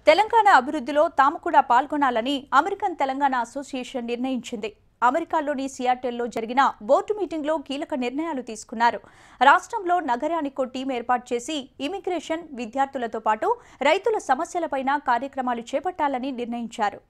తెలంగాణ అభివృద్ధిలో తాము కూడా పాల్గొనాలని అమెరికన్ తెలంగాణ అసోసియేషన్ నిర్ణయించింది అమెరికాలోని సియాటెల్లో జరిగిన బోర్డు మీటింగ్లో కీలక నిర్ణయాలు తీసుకున్నారు రాష్ట్రంలో నగరానికో టీం ఏర్పాటు చేసి ఇమిగ్రేషన్ విద్యార్థులతో పాటు రైతుల సమస్యలపైన కార్యక్రమాలు చేపట్టాలని నిర్ణయించారు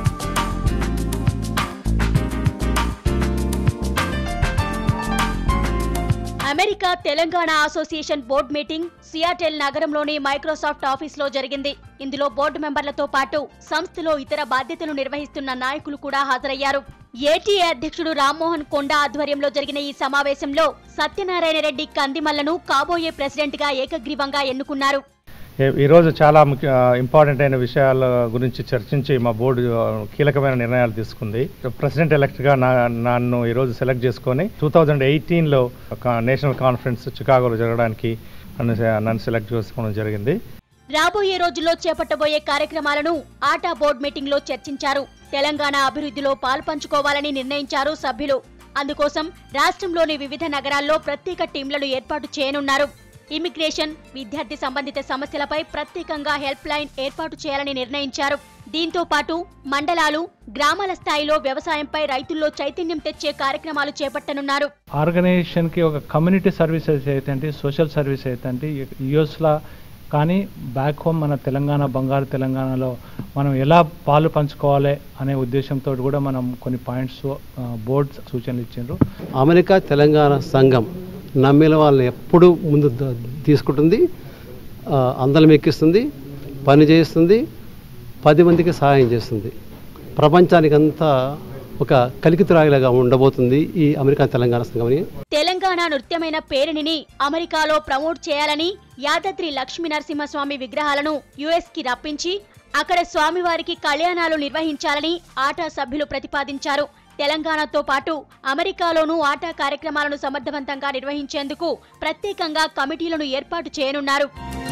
America Telangana association board meeting Seattle నగరంలోని మైక్రోసాఫ్ట్ ఆఫీస్లో జరిగింది ఇందులో బోర్డు మెంబర్లతో పాటు సంస్థలో ఇతర బాధ్యతలు నిర్వహిస్తున్న నాయకులు కూడా హాజరయ్యారు ఏటీఏ అధ్యక్షుడు రామ్మోహన్ కొండ ఆధ్వర్యంలో జరిగిన ఈ సమావేశంలో సత్యనారాయణ రెడ్డి కందిమల్లను కాబోయే ప్రెసిడెంట్ గా ఏకగ్రీవంగా ఎన్నుకున్నారు ఈ- ఈరోజు చాలా ముఖ్య ఇంపార్టెంట్ అయిన విషయాల గురించి చర్చించి మా బోర్డు ఆ, కీలకమైన నిర్ణయాలు తీసుకుంది ప్రెసిడెంట్ ఎలక్ట్గా నా నన్ను ఈరోజు సెలెక్ట్ చేసుకొని టూ థౌజండ్ ఎయిటీన్లో నేషనల్ కాన్ఫరెన్స్ చికాగోలో జరగడానికి నన్ను నన్ను సెలెక్ట్ చేసుకోవడం జరిగింది రాబోయే రోజుల్లో చేపట్టబోయే కార్యక్రమాలను ఆటా బోర్డు మీటింగ్ లో చర్చించారు తెలంగాణ అభివృద్ధిలో పాల్పంచుకోవాలని నిర్ణయించారు సభ్యులు అందుకోసం రాష్ట్రంలోని వివిధ నగరాల్లో ప్రత్యేక టీంలను ఏర్పాటు చేయనున్నారు ఇమిగ్రేషన్ విద్యార్థి సంబంధిత సమస్యలపై ప్రత్యేకంగా హెల్ప్ లైన్ ఏర్పాటు చేయాలని నిర్ణయించారు దీంతో పాటు మండలాలు గ్రామాల స్థాయిలో వ్యవసాయంపై రైతుల్లో చైతన్యం తెచ్చే కార్యక్రమాలు చేపట్టనున్నారు ఆర్గనైజేషన్కి ఒక కమ్యూనిటీ సర్వీసెస్ అయితే సోషల్ సర్వీస్ అయితే యుఎస్లా కానీ బ్యాక్ హోమ్ మన తెలంగాణ బంగారు తెలంగాణలో మనం ఎలా పాలు పంచుకోవాలి అనే ఉద్దేశంతో కూడా మనం కొన్ని పాయింట్స్ బోర్డ్స్ సూచనలు ఇచ్చిండ్రు అమెరికా తెలంగాణ సంఘం నమ్మిన వాళ్ళని ఎప్పుడూ ముందు ద- తీసుకుంటుంది ఆ, అందలం ఎక్కిస్తుంది పని చేస్తుంది పది మందికి సహాయం చేస్తుంది ప్రపంచానికంతా ఒక కలికితురాయిలాగా ఉండబోతుంది ఈ అమెరికా తెలంగాణ సంఘం అని తెలంగాణ నృత్యమైన పేరిణిని అమెరికాలో ప్రమోట్ చేయాలని యాదాద్రి లక్ష్మీ నరసింహస్వామి విగ్రహాలను యుఎస్ కి రప్పించి అక్కడ స్వామివారికి కళ్యాణాలు నిర్వహించాలని ఆటా సభ్యులు ప్రతిపాదించారు తెలంగాణతో పాటు అమెరికాలోనూ ఆటా కార్యక్రమాలను సమర్థవంతంగా నిర్వహించేందుకు ప్రత్యేకంగా కమిటీలను ఏర్పాటు చేయనున్నారు